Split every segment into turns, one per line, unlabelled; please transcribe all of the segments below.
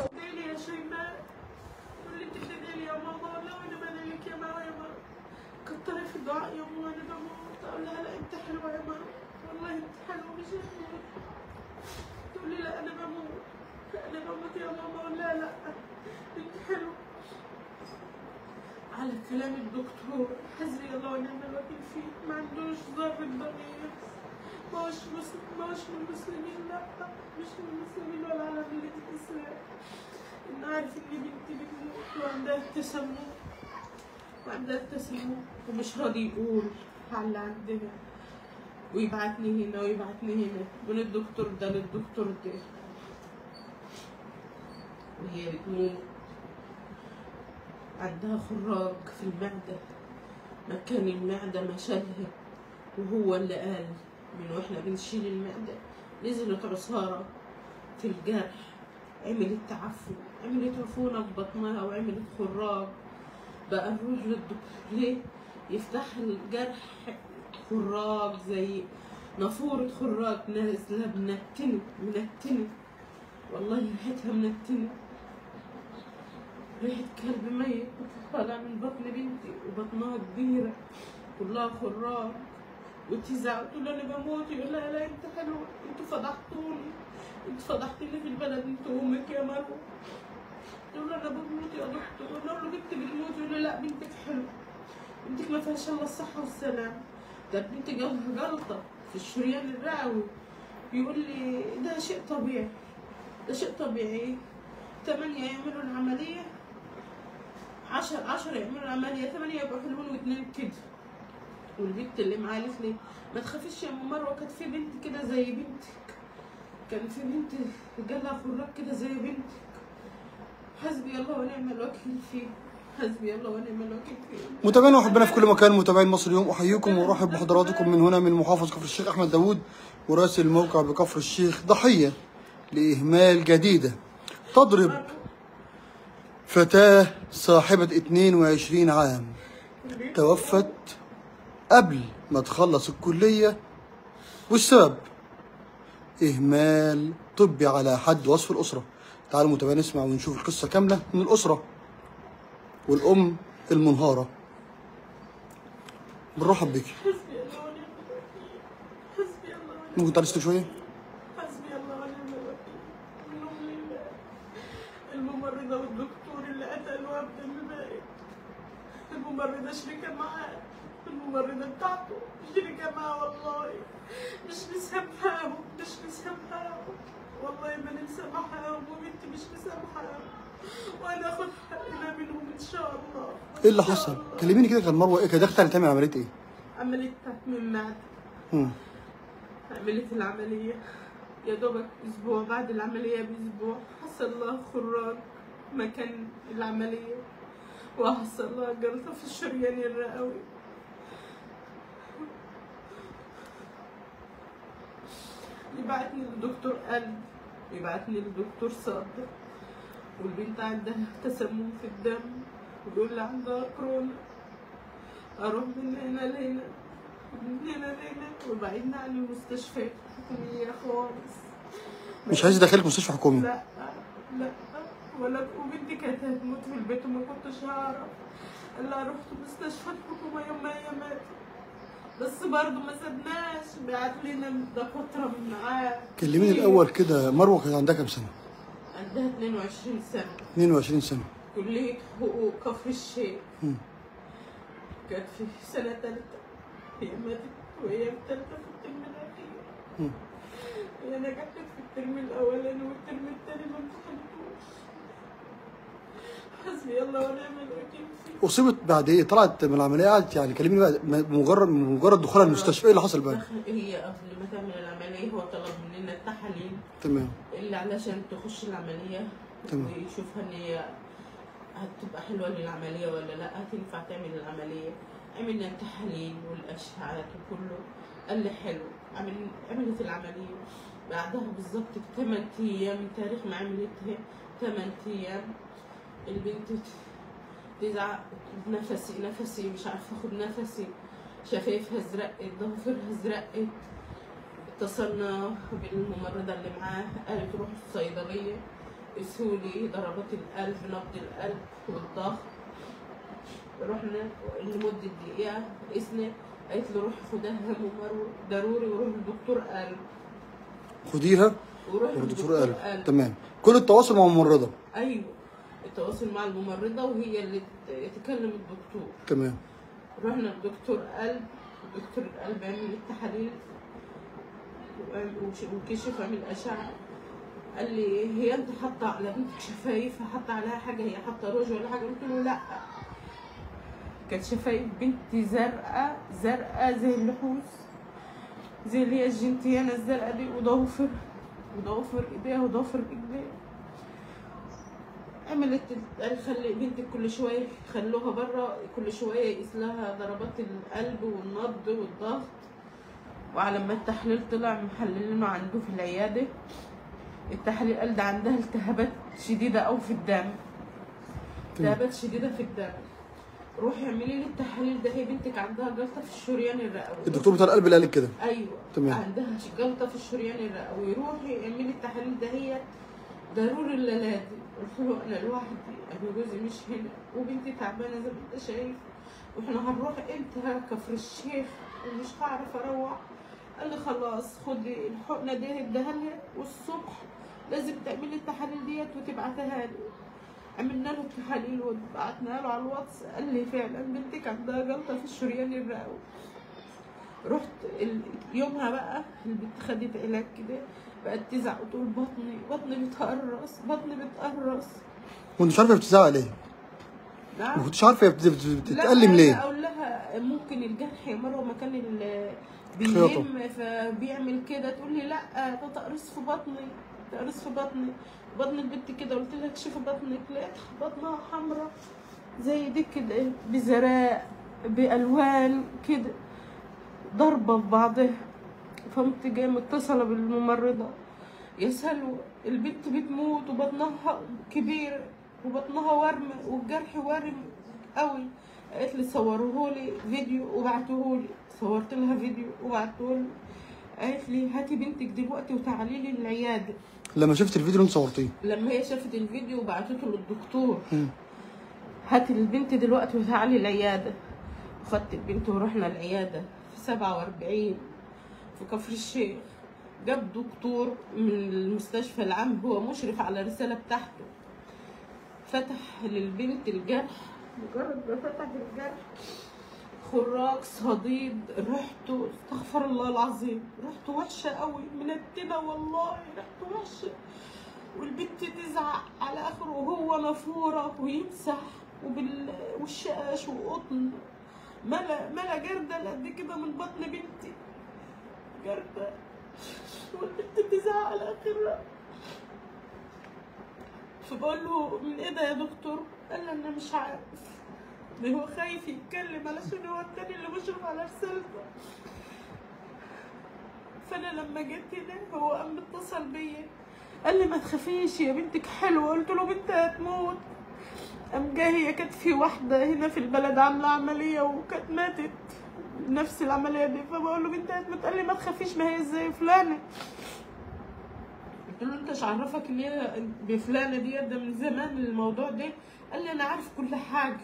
لي يا شيماء تقول لي تدعي لي يا ماما ولا انا مالك يا ماما يا ماما كتري في الدعاء يا ماما انا بموت اقول لها لا انت حلوه يا ماما والله انت حلوه مش هتموت تقول لي لا انا بموت انا بموت يا ماما اقول لها لا انت حلوه على كلام الدكتور حسبي الله ونعم الوكيل فيه ما عندوش ذرة ضمير ما هوش مسلم ما هوش من المسلمين لا مش من المسلمين ولا على ملة الإسلام إن عارف إن بنتي بتموت وعندها التسمم وعندها التسمم ومش راضي يقول على اللي عندها ويبعتني هنا ويبعتني هنا من الدكتور ده للدكتور ده وهي بتموت عندها خراج في المعدة مكان المعدة ما شالها وهو اللي قال من واحنا بنشيل المعدة نزلت عصارة في الجرح عملت تعفن عملت عفونة في بطنها وعملت خراج بقى نروح للدكتور ليه يفتح الجرح خراج زي نافورة خراج نازلة منتنة منتنة والله ريحتها منتنة ريحة كلب ميت طالع من بطن بنتي وبطنها كبيرة كلها خراج وتزعل تقول انا بموت يقول لها لا انت حلوة انتوا فضحتوني انتوا فضحتني في البلد انت وامك يا مروة تقول له انا بموت يا دكتور اقول له بنتي بتموت يقول له لا بنتك حلوة بنتك ما فيهاش الا الصحة والسلامة ده بنتي جالها جلطة في الشريان الرئوي يقول لي ده شيء طبيعي ده شيء طبيعي تمانية يعملوا العملية عشر عشر يعملوا العملية ثمانية يبقوا حلوين واثنين كده والبنت اللي معايا قالت لي ما تخافيش يا ام مروه كانت في بنت كده زي بنتك كان في بنت جالها خراج كده زي بنتك حسبي الله ونعم الوكيل فيه حسبي الله ونعم الوكيل فيه
متابعينا وحبنا في كل مكان متابعين مصر اليوم احييكم وارحب بحضراتكم من هنا من محافظ كفر الشيخ احمد داوود وراسل الموقع بكفر الشيخ ضحيه لاهمال جديده تضرب فتاه صاحبه 22 عام توفت قبل ما تخلص الكليه والسبب اهمال طبي على حد وصف الاسره تعالوا متابعين نسمع ونشوف القصه كامله من الاسره والام المنهاره بنرحب بيك
حسبي الله ونعم الوكيل حسبي الله ونعم
ممكن تعالي شويه
حسبي الله ونعم الوكيل منهم لله الممرضة والدكتور اللي قتلوا عبد المبارك الممرضة شريكة معاه الممرضة بتاعته شريكة معاه والله مش مسامحاهم مش مسامحاهم والله ما مسامحاهم وبنتي مش مسامحاهم وانا اخد حقنا منهم ان شاء الله
ايه اللي
إن شاء
حصل
الله.
كلميني كده كان مروه ايه كانت داخله تعمل عمليه ايه
عملية تحميم معدة
مم.
عملت العملية يا دوبك أسبوع بعد العملية بأسبوع حصل لها خراج مكان العملية وحصل لها جلطة في الشريان الرئوي يبعتني لدكتور قلب يبعتني لدكتور صدر والبنت عندها تسمم في الدم ويقول لي عندها كورونا اروح من هنا لهنا من هنا لهنا وبعدنا عن المستشفيات الحكومية خالص
مش عايز ادخلك مستشفى حكومي
لا لا ولا وبنتي كانت هتموت في البيت وما كنتش هعرف الا رحت مستشفى الحكومة يوم ما هي ماتت بس برضه ما سبناش بعت لنا دكاترة من معاه
كلميني الاول كده مروه كانت عندها كام سنه
عندها 22 سنة
22 سنه
كلية حقوق كفر الشيخ
مم.
كانت في سنة تالتة هي ماتت وهي في تالتة في الترم الأخير
مم.
هي نجحت في الترم الأولاني والترم التاني ما امتحنتوش حسبي الله ونعم الوكيل فيه
اصيبت بعد ايه طلعت من العمليه قعدت يعني كلميني بقى مجرد مجرد دخولها المستشفى ايه اللي حصل بقى
دخل- هي قبل ما تعمل العملية هو طلب مننا التحاليل
تمام
اللي علشان تخش العملية
تمام.
ويشوفها ان هي هتبقى حلوة للعملية ولا لا هتنفع تعمل العملية عملنا التحاليل والأشعات وكله قال لي حلو عمل عملت العملية بعدها بالظبط بثمان أيام من تاريخ ما عملتها ثمان أيام البنت تزعق نفسي نفسي مش عارفة أخد نفسي شفايفها ازرقت ضوافرها ازرقت اتصلنا بالممرضة اللي معاه قالت روح الصيدلية قسوا لي ضربات القلب نبض القلب والضغط رحنا لمدة دقيقة قسنا قالت لي روحي خدها ممر ضروري وروح لدكتور قلب
خديها
وروح
والدكتور قال تمام كل التواصل مع الممرضه
ايوه التواصل مع الممرضة وهي اللي ت- تكلم الدكتور
تمام
رحنا لدكتور قلب دكتور القلب عمل التحاليل وعمل- وش- وكشف عمل أشعة قال لي هي انت حاطه على بنتك شفايف حاطه عليها حاجه هي حاطه روج ولا حاجه قلت له لا كانت شفايف بنتي زرقاء زرقاء زي اللحوس زي اللي هي الجنتيانة الزرقاء دي وضوافر وضوافر ايديها وضوافر رجليها عملت قال خلي بنتك كل شويه خلوها بره كل شويه يقيس لها ضربات القلب والنبض والضغط وعلى ما التحليل طلع محللينه عنده في العياده التحليل قال ده عندها التهابات شديده أوي في الدم التهابات شديده في الدم روحي اعملي لي التحاليل ده هي بنتك عندها جلطه في الشريان الرئوي
الدكتور بتاع القلب اللي قال لك كده
ايوه
تمام.
عندها جلطه في الشريان الرئوي روحي اعملي التحاليل ده هي ضروري الليلات قلت له انا لوحدي انا جوزي مش هنا وبنتي تعبانه زي ما انت شايف واحنا هنروح امتى كفر الشيخ ومش هعرف اروح قال لي خلاص خدي الحقنه دي اديها لها والصبح لازم تعملي التحاليل ديت وتبعتها لي عملنا له التحاليل وبعتنا له على الواتس قال لي فعلا بنتك عندها جلطه في الشريان الرئوي رحت ال- يومها بقى البنت خدت علاج كده بقت تزعق وتقول بطني بطني بتقرص بطني بتقرص
وانت مش عارفه هي بتزعق ليه
نعم
ما كنتش عارفه هي بت- بت-
لا،
بتتألم
أنا
ليه
اقول لها ممكن الجرح يا مروه مكان ال
خياطة.
بيهم فبيعمل كده تقول لي لا ده تقرص في بطني تقرص في بطني بطن البنت كده قلت لها اكشفي بطنك لقيت بطنها حمراء زي دي كده بزراء بالوان كده ضربه في بعضها فقمت جايه متصله بالممرضه يا سلوى البنت بتموت وبطنها كبير وبطنها ورم والجرح ورم قوي قالت لي صوروهولي فيديو وبعتوهولي صورت لها فيديو وبعتهولي قالت لي هاتي بنتك دلوقتي وتعالي لي العياده
لما شفت الفيديو اللي انت صورتيه
لما هي شافت الفيديو وبعتته للدكتور
مم.
هاتي البنت دلوقتي وتعالي العيادة وخدت البنت ورحنا العيادة في سبعة وأربعين في كفر الشيخ جاب دكتور من المستشفى العام هو مشرف على الرسالة بتاعته فتح للبنت الجرح مجرد ما فتح الجرح خراج صديد ريحته استغفر الله العظيم ريحته وحشة قوي منتنة والله ريحته وحشة والبنت تزعق على اخره وهو نافوره ويمسح وبال والشقاش وقطن ملا ملا جردل قد كده من بطن بنتي جردل والبنت تزعق على اخرها فبقول له من ايه ده يا دكتور؟ قال لي انا مش عارف ده هو خايف يتكلم علشان هو التاني اللي مشرف على رسالته فانا لما جيت هنا هو قام اتصل بيا قال لي ما تخافيش يا بنتك حلوه قلت له بنتي هتموت قام جاي هي كانت في واحده هنا في البلد عامله عمليه وكانت ماتت نفس العمليه دي فبقول له بنتي هتموت قال لي ما تخافيش ما هي ازاي فلانه قلت له انت مش عرفك ان هي بفلانه دي ده من زمان الموضوع ده قال لي انا عارف كل حاجه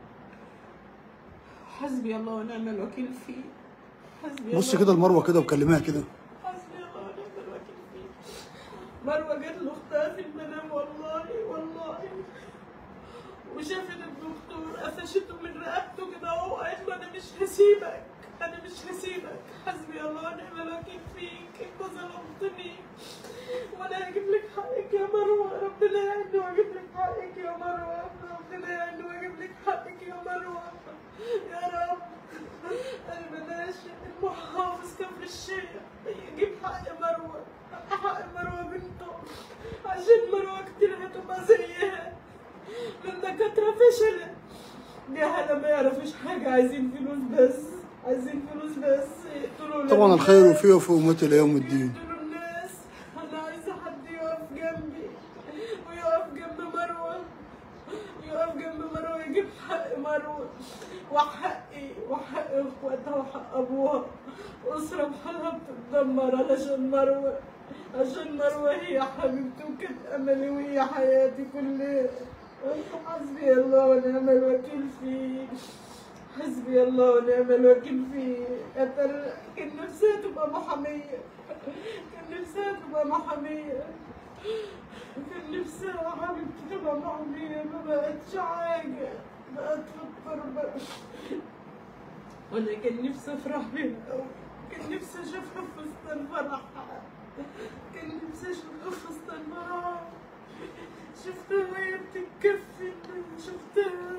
حسبي الله ونعم الوكيل فيه حسبي
بص
الله
كده لمروه كده وكلمها كده
حسبي الله ونعم الوكيل فيه مروه جت لاختها في المنام والله والله وشافت الدكتور قفشته من رقبته كده اهو قالت له انا مش هسيبك انا مش هسيبك حسبي الله ونعم الوكيل فيك انت ظلمتني وانا هجيب لك حقك يا مروه ربنا يعيني واجيب لك حقك يا مروه ربنا يعيني واجيب لك حقك يا مروه يا رب انا بلاش المحافظ كفر الشيخ يجيب حق مروه حق مروه بنته عشان مروه كتير هتبقى زيها الدكاترة فشلت جهلة ما يعرفوش حاجة عايزين فلوس بس عايزين فلوس بس يقتلوا
طبعا
الناس.
الخير وفيه وفي امتي الى يوم الدين
يقتلوا الناس أنا عايزة حد يقف جنبي ويقف جنب مروة يقف جنب مروة يجيب حق مروة وحقي وحق اخواتها وحق ابوها اسرة بحالها بتتدمر علشان مروة عشان مروة هي حبيبتي وكانت أملي وهي حياتي كلها حسبي الله ونعم الوكيل فيه حسبي الله ونعم الوكيل فيه يا ترى كان نفسها تبقى محامية كان نفسها تبقى محامية كان نفسها حبيبتي تبقى محامية ما بقتش حاجة بقت في التربة وانا كان نفسي افرح بيها أوي. كان نفسي اشوفها في فستان فرحها كان نفسي اشوفها في فستان فرحها شفتها وهي بتتكفن شفتها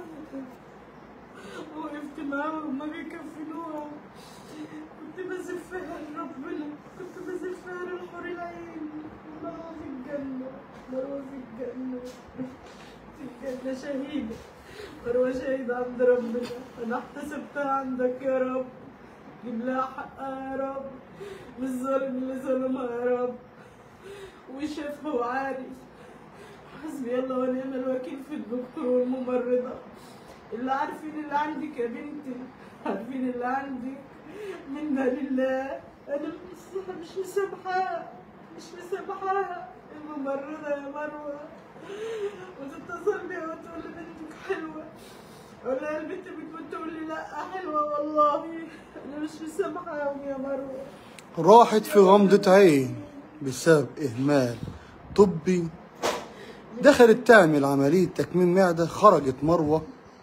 وقفت معاها وهما بيكفنوها كنت بزفها لربنا كنت بزفها للحور العين مروة في الجنة مروة في الجنة في الجنة شهيدة مروة شهيدة عند ربنا أنا احتسبتها عندك يا رب جيب لها حقها يا رب للظالم اللي ظلمها يا رب وشافها وعارف حسبي الله ونعم الوكيل في الدكتور والممرضة اللي عارفين اللي عندك يا بنتي عارفين اللي عندك منا لله أنا مش مش مسامحاها مش مسامحاها الممرضة يا مروة وتتصل بيها وتقول لي بنتك حلوة أقول لها البنت بتموت تقول لي لا حلوة والله أنا مش مسامحاهم يا مروة
راحت في غمضة عين بسبب إهمال طبي دخلت تعمل عملية تكميم معدة خرجت مروة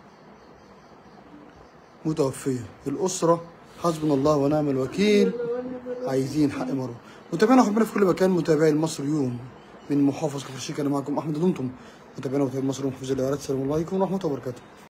متوفية الأسرة حسبنا الله ونعم الوكيل عايزين حق مروة متابعينا وحبنا في كل مكان متابعي المصري يوم من محافظ كفر الشيخ أنا معكم أحمد دمتم متابعينا ومتابعي المصري يوم حفظ الإعلانات السلام عليكم ورحمة الله وبركاته